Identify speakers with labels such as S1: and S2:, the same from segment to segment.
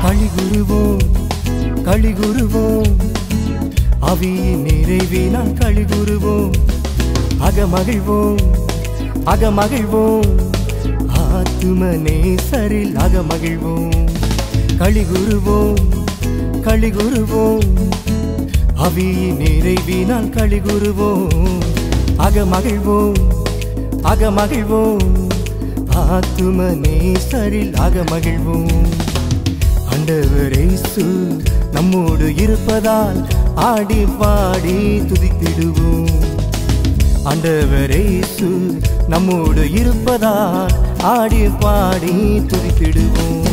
S1: கழிகுருவோம் கழிகுருவோம் அவியின் நிறைவினால் கழிகுருவோம் அகமகிழ்வோம் அகமகிழ்வோம் ஆத்தும நேசரில் அகமகிழ்வோம் கழிகுருவோம் கழிகுருவோம் அவியின் நிறைவினால் கழிகுருவோம் அகமகிழ்வோம் அகமகிழ்வோம் ஆத்தும நேசரில் அகமகிழ்வோம் ஆண்டவரேசு நம்மோடு இருப்பதால் ஆடி பாடி துதித்திடுவோம் ஆண்டவரேசு நம்மோடு இருப்பதால் ஆடி பாடி துதித்திடுவோம்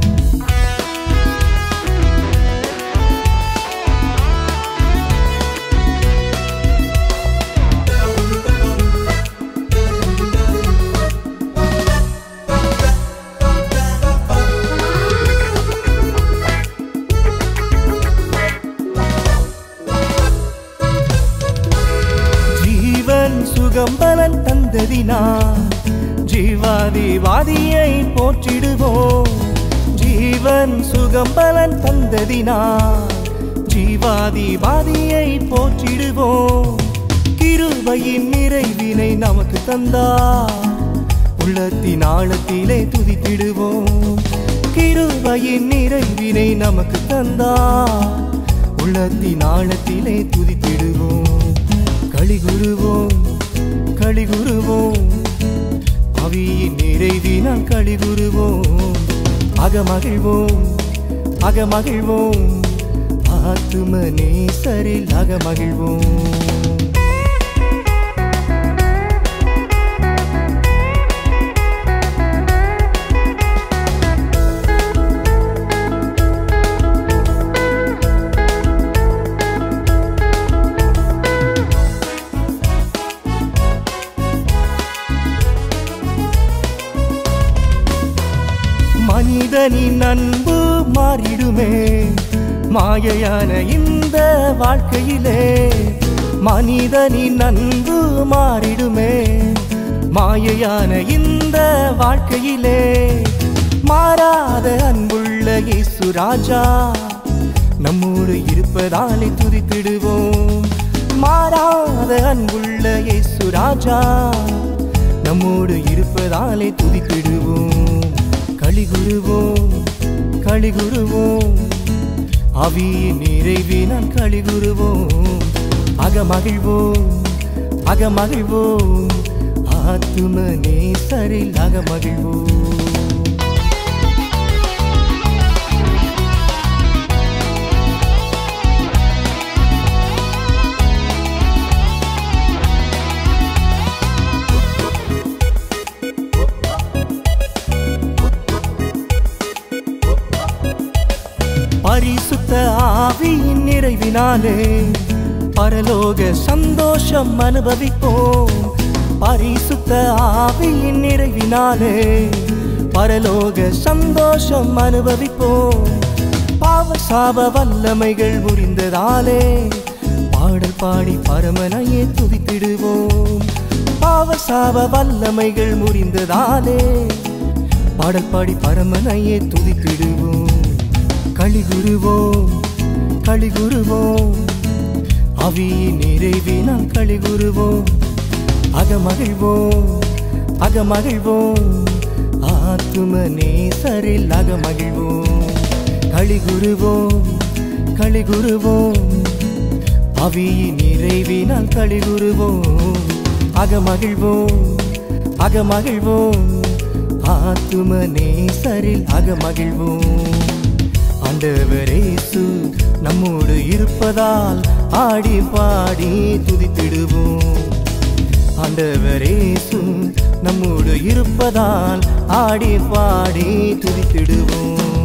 S1: ஜீவன் சுகம் பலன் தந்ததினா ஜீவாதிவாதியை போற்றிடுவோம் ஜீவன் சுகம் பலன் தந்ததினா ஜீவாதிவாதியை போற்றிடுவோம் கிருபையின் நிறைவினை நமக்கு தந்தா உள்ளத்தின் ஆழத்திலே துதித்திடுவோம் கிருபையின் நிறைவினை நமக்கு தந்தா உள்ளத்தின் ஆழத்திலே துதித்திடுவோம் களிகுருவோம் களிகுருவோம் அவியின் நிறைவினால் களிகுருவோம் அகமகிழ்வோம் அகமகிழ்வோம் ஆத்தும நேசரில் அகமகிழ்வோம் மனிதனின் அன்பு மாறிடுமே மாயையான இந்த வாழ்க்கையிலே மனிதனின் அன்பு மாறிடுமே மாயையான இந்த வாழ்க்கையிலே மாறாத அன்புள்ள இயேசு ராஜா நம்மோடு இருப்பதாலே துதித்திடுவோம் மாறாத அன்புள்ள இயேசு ராஜா நம்மோடு இருப்பதாலே துதித்திடுவோம் களிகுருவோம் களிகுருவோம் அவியின் நிறைவினால் களிகுருவோம் அகமகிழ்வோம் அகமகிழ்வோம் ஆத்தும நேசரில் அகமகிழ்வோம் பரிசுத்த ஆவியின் நிறைவினாலே பரலோக சந்தோஷம் அனுபவிப்போம் பரிசுத்த ஆவியின் நிறைவினாலே பரலோக சந்தோஷம் அனுபவிப்போம் பாவ சாப வல்லமைகள் முறிந்ததாலே பாடல் பாடி பரமனையே துதித்திடுவோம் பாவ சாப வல்லமைகள் முறிந்ததாலே பாடல் பாடி பரமனையே துதித்திடுவோம் களிகுருவோம் களிகுருவோம் அவியின் நிறைவினால் களிகுருவோம் அகமகிழ்வோம் அகமகிழ்வோம் ஆத்தும நேசரில் அகமகிழ்வோம் களிகுருவோம் களிகுருவோம் அவியின் நிறைவினால் களிகுருவோம் அகமகிழ்வோம் அகமகிழ்வோம் ஆத்தும நேசரில் அகமகிழ்வோம் ஆண்டவரேசு நம்மோடு இருப்பதால் ஆடி பாடி துதித்திடுவோம் ஆண்டவரேசு நம்மோடு இருப்பதால் ஆடி பாடி துதித்திடுவோம்